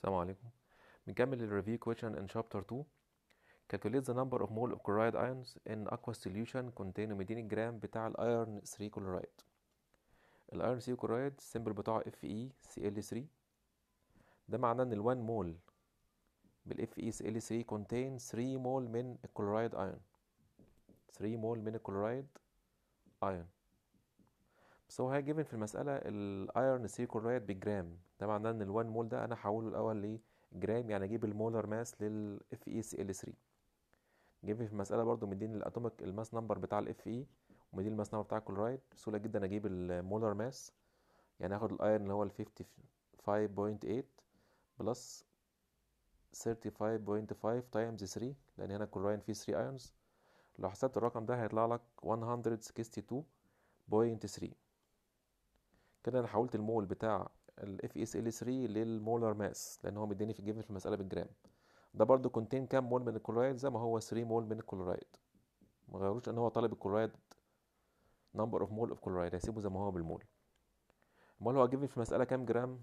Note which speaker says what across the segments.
Speaker 1: السلام عليكم بنكمل ال review question in chapter 2 calculate the number of mole of chloride ions in aqueous solution contain 200 جرام بتاع الايرن 3 chloride الايرن 3 chloride السيمبل بتاعه FeCl3 ده معناه ان ال 1 مول بال FeCl3 contain 3 مول من الكلورايد ايون 3 مول من الكلورايد ايون بس هو هيجيبن في المسألة الايرن 3 كلورايد بالجرام ده معناه ان ال 1 مول ده انا هحوله الاول لجرام يعني اجيب المولر ماس لل FeCl3 جيب في المسألة برضو مديني الاتوميك الماس نمبر بتاع ال Fe ومديني الماس نمبر بتاع الكلورايد بسهولة جدا اجيب المولر ماس يعني هاخد الايرن اللي هو ال 55.8 بلس 35.5 تايمز 3 لان هنا الكلورايد فيه 3 ايونز لو حسبت الرقم ده هيطلع لك 162.3 كده انا حولت المول بتاع ال FeCl3 للمولر ماس لان هو مديني في الجيفن في المساله بالجرام ده برضو كونتين كام مول من الكلورايد زي ما هو 3 مول من الكلورايد ما غيروش ان هو طالب الكلورايد نمبر اوف مول اوف كلورايد هيسيبه زي ما هو بالمول امال هو جيفن في المساله كام جرام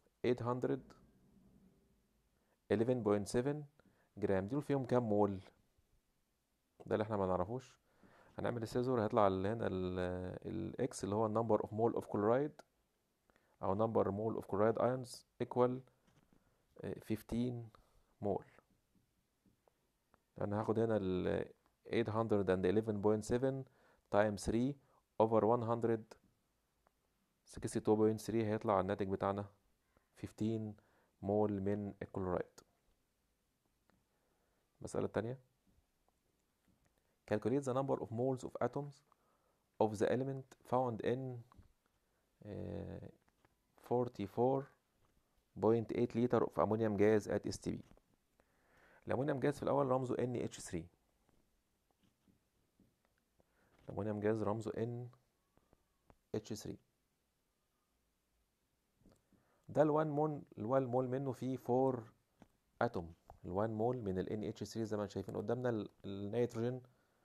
Speaker 1: 811.7 جرام دول فيهم كام مول ده اللي احنا ما نعرفوش هنعمل السيزور هيطلع هنا الاكس اللي هو النمبر اوف مول اوف كلورايد او نمبر مول اوف كلورايد ايونز ايكوال 15 مول انا هاخد هنا ال 811.7 تايم 3 اوفر 162.3 هيطلع الناتج بتاعنا 15 مول من الكلورايد المسألة التانية calculate the number of moles of atoms of the element found in uh, 44.8 liter of ammonium gas at STB الأمونيوم جاز في الأول رمزه NH3 الأمونيوم جاز رمزه NH3 ده ال 1 مول ال 1 مول منه فيه 4 اتوم ال 1 مول من ال NH3 زي ما شايفين قدامنا النيتروجين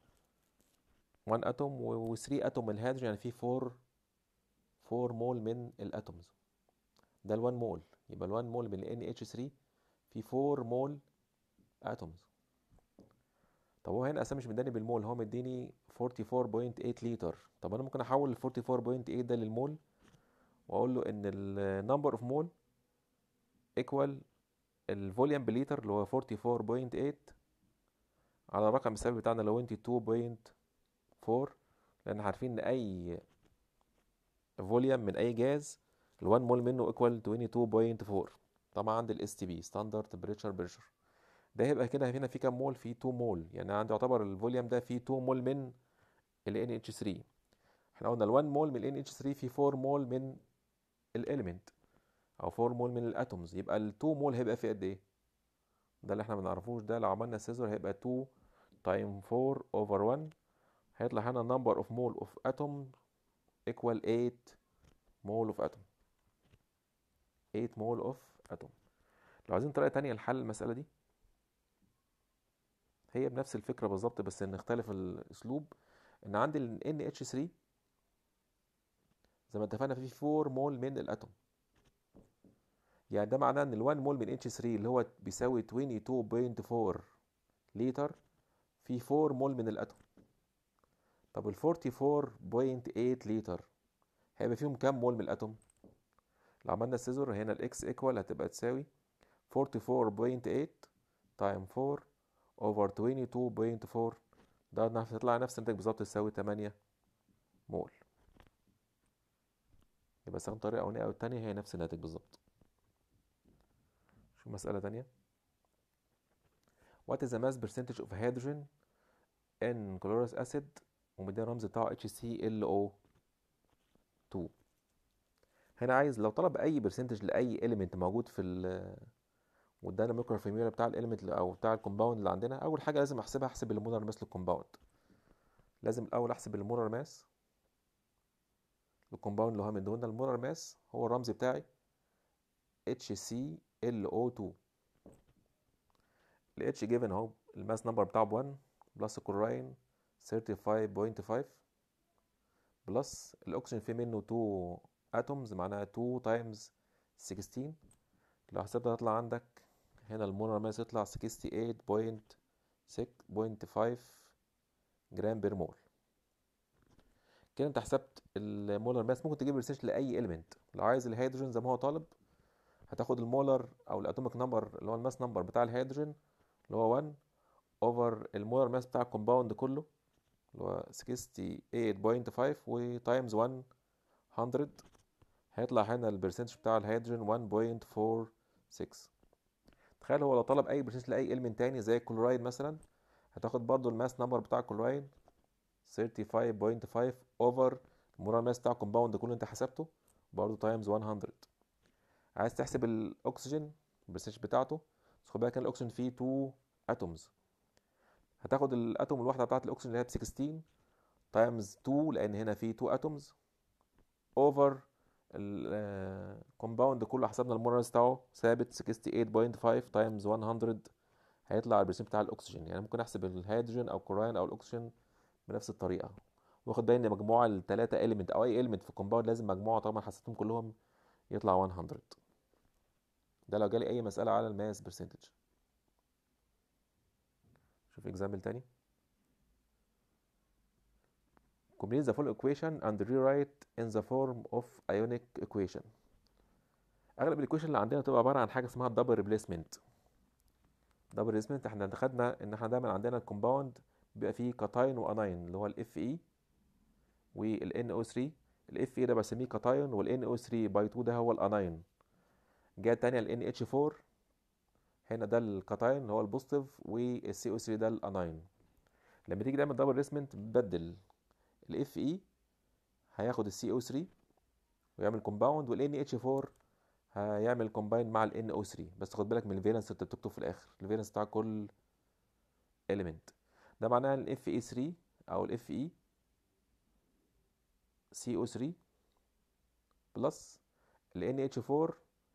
Speaker 1: 1 اتوم و 3 اتوم من الهيدروجين يعني فيه 4 4 مول من الاتومز ده ال 1 مول يبقى ال 1 مول من ال NH3 فيه 4 مول اتومز طب هو هنا اصلا مش مداني بالمول هو مديني 44.8 لتر طب انا ممكن احول ال 44.8 ده للمول واقول له ان النمبر اوف مول ايكوال الفوليوم بليتر اللي هو 44.8 على الرقم الثابت بتاعنا اللي هو 22.4 لان عارفين ان اي فوليوم من اي جاز ال 1 مول منه ايكوال 22.4 طبعا عند الاس تي بي ستاندرد تمبريتشر بريشر ده هيبقى كده هنا في كام مول في 2 مول يعني عندي يعتبر الفوليوم ده فيه 2 مول من ال NH3 احنا قلنا ال 1 مول من ال NH3 فيه 4 مول من الاليمنت او 4 مول من الاتومز يبقى ال 2 مول هيبقى فيه قد ايه ده اللي احنا ما نعرفوش ده لو عملنا سيزور هيبقى 2 تايم 4 اوفر 1 هيطلع هنا number of mole of atom equal 8 mole of atom 8 mole of atom لو عايزين طريقة تانية لحل المسألة دي هي بنفس الفكرة بالظبط بس ان اختلف الاسلوب ان عندي ال NH3 زي ما اتفقنا فيه 4 مول من الاتوم يعني ده معناه ان ال 1 مول من H3 اللي هو بيساوي 22.4 لتر فيه 4 مول من الاتوم طب ال 44.8 لتر هيبقى فيهم كام مول من الاتوم لو عملنا السيزور هنا الاكس ايكوال هتبقى تساوي 44.8 تايم 4 اوفر 22.4 ده هتطلع نفس النتيجة بالظبط تساوي 8 مول يبقى استخدم طريقة أولانية أو التانية هي نفس الناتج بالظبط شوف مسألة تانية What is the mass percentage of hydrogen in chlorous acid ومدينا الرمز بتاعه HClO2 هنا عايز لو طلب أي برسنتج لأي element موجود في ال وادانا ميكرو فورميولا بتاع الاليمنت او بتاع الكومباوند اللي عندنا اول حاجه لازم احسبها احسب المولر ماس للكومباوند لازم الاول احسب المولر ماس للكومباوند اللي هو مديهولنا المولر ماس هو الرمز بتاعي HClO2 ال H جيفن اهو الماس نمبر بتاعه ب 1 بلس الكلوراين 35.5 بلس الاكسجين فيه منه 2 اتومز معناها 2 تايمز 16 لو حسبت هيطلع عندك هنا المولر ماس يطلع 68.6.5 جرام بير مول كده انت حسبت المولر ماس ممكن تجيب ريسيرش لاي اليمنت لو عايز الهيدروجين زي ما هو طالب هتاخد المولر او الاتوميك نمبر اللي هو الماس نمبر بتاع الهيدروجين اللي هو 1 اوفر المولر ماس بتاع الكومباوند كله اللي هو 68.5 وتايمز 100 هيطلع هنا البرسنتج بتاع الهيدروجين 1.46 تخيل هو لو طلب اي برسنتج لاي اليمنت تاني زي الكلورايد مثلا هتاخد برضو الماس نمبر بتاع الكلورايد 35.5 اوفر المولر ماس بتاع الكومباوند كله انت حسبته برضو تايمز 100 عايز تحسب الاكسجين البرسنتج بتاعته بس خد بالك ان الاكسجين فيه 2 اتومز هتاخد الاتوم الواحده بتاعت الاكسجين اللي هي ب 16 تايمز 2 لان هنا فيه 2 اتومز اوفر الكومباوند كله حسبنا المولر بتاعه ثابت 68.5 تايمز 100 هيطلع البرسنت بتاع الاكسجين يعني ممكن احسب الهيدروجين او الكلورين او الاكسجين بنفس الطريقه واخد بالي ان مجموع الثلاثه اليمنت او اي اليمنت في الكومباوند لازم مجموعه طبعا حسبتهم كلهم يطلع 100 ده لو جالي اي مساله على الماس برسنتج شوف اكزامبل تاني complete the full equation and rewrite in the form of ionic equation اغلب الايكويشن اللي عندنا تبقى عباره عن حاجه اسمها الدبل ريبليسمنت دبل ريبليسمنت احنا خدنا ان احنا دايما عندنا الكومباوند بيبقى فيه كاتاين واناين اللي هو الاف اي والان او 3 الاف اي ده بسميه كاتاين والان او 3 باي 2 ده هو الاناين الجهه التانية الان اتش 4 هنا ده الكاتاين اللي هو البوزيتيف والسي او 3 ده الاناين لما تيجي تعمل دبل ريسمنت بتبدل الاف اي هياخد السي او 3 ويعمل كومباوند والان اتش 4 هيعمل كومباين مع الان او 3 بس خد بالك من الفالنس انت بتكتب في الاخر الفالنس بتاع كل اليمنت ده معناه الاف اي 3 او الاف اي سي او 3 بلس ال اتش 4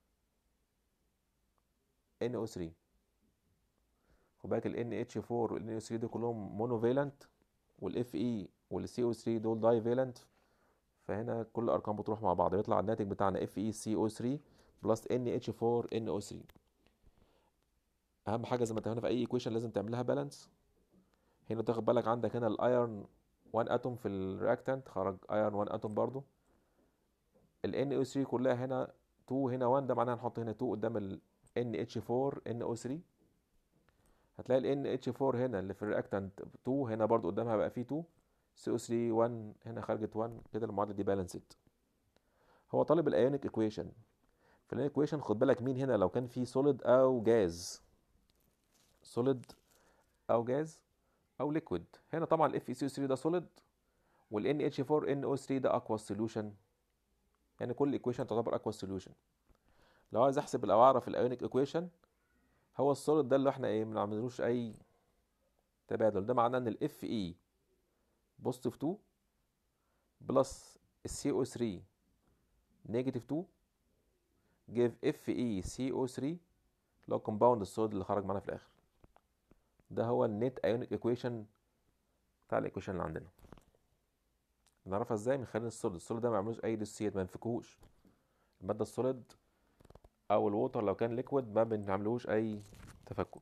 Speaker 1: ان او 3 خد بالك ال اتش 4 وال او 3 دول كلهم مونوفالنت والاف اي والسي او 3 دول داي فالنت فهنا كل الارقام بتروح مع بعض يطلع الناتج بتاعنا اف اي سي او 3 بلس ان اتش 4 ان او 3 اهم حاجه زي ما اتفقنا في اي ايكويشن لازم تعملها بالانس هنا تاخد بالك عندك هنا الايرون 1 اتوم في الرياكتنت خرج ايرون 1 اتوم برضو ال NO3 كلها هنا 2 هنا 1 ده معناها نحط هنا 2 قدام ال NH4 NO3 هتلاقي ال NH4 هنا اللي في الرياكتنت 2 هنا برضو قدامها بقى فيه 2 CO3 1 هنا خرجت 1 كده المعادلة دي بالانسد هو طالب الايونيك ايكويشن في الايونيك ايكويشن خد بالك مين هنا لو كان فيه سوليد او جاز سوليد او جاز او ليكويد هنا طبعا الاف اي سي 3 ده سوليد والان اتش 4 ان او 3 ده اكوا سوليوشن يعني كل ايكويشن تعتبر اكوا سوليوشن لو عايز احسب او اعرف الايونيك ايكويشن هو السوليد ده اللي احنا ايه ما بنعملوش اي تبادل ده معناه ان الاف اي بوزيتيف 2 بلس السي او 3 نيجاتيف 2 جيف اف اي سي او 3 اللي هو كومباوند السوليد اللي خرج معانا في الاخر ده هو النت ايونيك ايكويشن بتاع الايكويشن اللي عندنا نعرفها ازاي من خلال السوليد السوليد ده ما يعملوش اي ديسيات ما ينفكوش الماده السوليد او الووتر لو كان ليكويد ما بنعملوش اي تفكك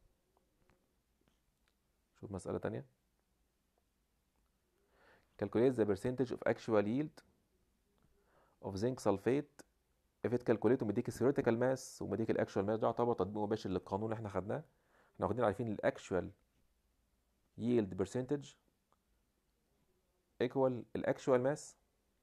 Speaker 1: شوف مسألة تانية calculate the percentage of actual yield of zinc sulfate if it calculate ومديك theoretical mass ومديك actual mass ده يعتبر تطبيق مباشر للقانون اللي احنا خدناه احنا واخدين عارفين الاكشوال yield percentage equal الاكشوال ماس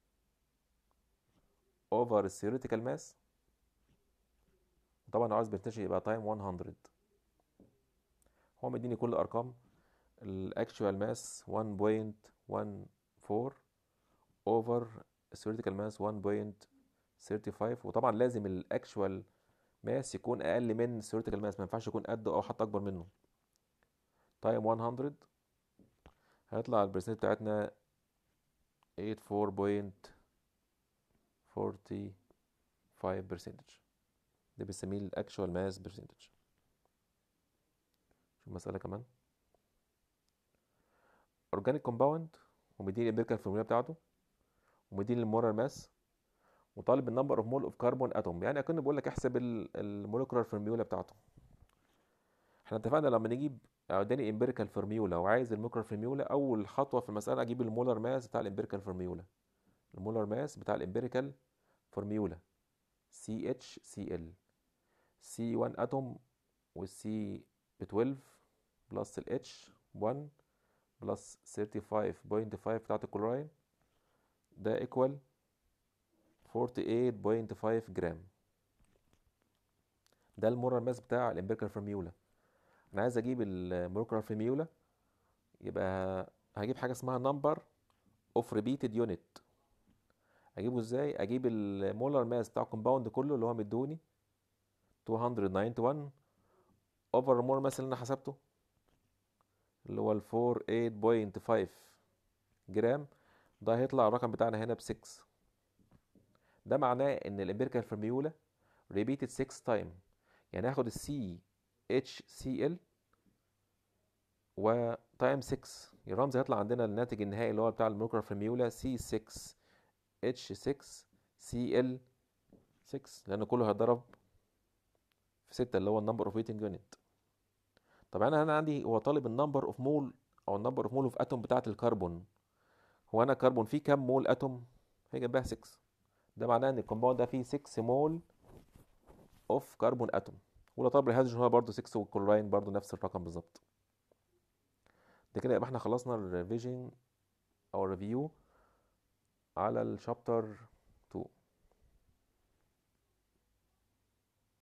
Speaker 1: over theoretical mass طبعا لو عايز percentage يبقى time 100 هو مديني كل الارقام الاكشوال ماس 1.14 over theoretical mass 1.35 وطبعا لازم الاكشوال ماس يكون اقل من theoretical ماس ما ينفعش يكون قده او حتى اكبر منه تايم 100 هيطلع البرسنت بتاعتنا 84.45% ده بنسميه الاكشوال ماس برسنتج شوف مسألة كمان اورجانيك كومباوند ومديني الامبيريكال فورمولا بتاعته ومديني المورال ماس وطالب النمبر اوف مول اوف كربون اتوم يعني اكن بقول لك احسب المولكيولار فورميولا بتاعته احنا اتفقنا لما نجيب اداني امبيريكال فورميولا وعايز المولكيولار فورميولا اول خطوه في المساله اجيب المولر ماس بتاع الامبيريكال فورميولا المولر ماس بتاع الامبيريكال فورميولا CHCl C1 اتوم والسي ب 12 بلس ال H 1 بلس 35.5 بتاعت الكلوراين ده ايكوال 48.5 جرام ده المولر ماس بتاع الامبيريكال فورميولا انا عايز اجيب المولكيولار فورميولا يبقى هجيب حاجه اسمها نمبر اوف ريبيتد يونت اجيبه ازاي اجيب المولر ماس بتاع الكومباوند كله اللي هو مدوني 291 اوفر المولر ماس اللي انا حسبته اللي هو ال 48.5 جرام ده هيطلع الرقم بتاعنا هنا ب 6 ده معناه ان الامبيريكال فورميولا ريبيتد 6 تايم يعني هاخد السي اتش سي ال و تايم 6 الرمز هيطلع عندنا الناتج النهائي اللي هو بتاع المولكيولار فورميولا سي 6 اتش 6 سي ال 6 لان كله هيتضرب في 6 اللي هو النمبر اوف ويتنج يونت طب انا هنا عندي هو طالب النمبر اوف مول او النمبر اوف مول اوف اتوم بتاعه الكربون هو انا كربون فيه كام مول اتوم هي جنبها 6 ده معناه ان الكومباوند ده فيه 6 مول اوف كربون اتوم ولو طالب الهيدروجين هو برضه 6 والكلوراين برضه نفس الرقم بالظبط ده كده يبقى احنا خلصنا الريفيجن او الريفيو على الشابتر 2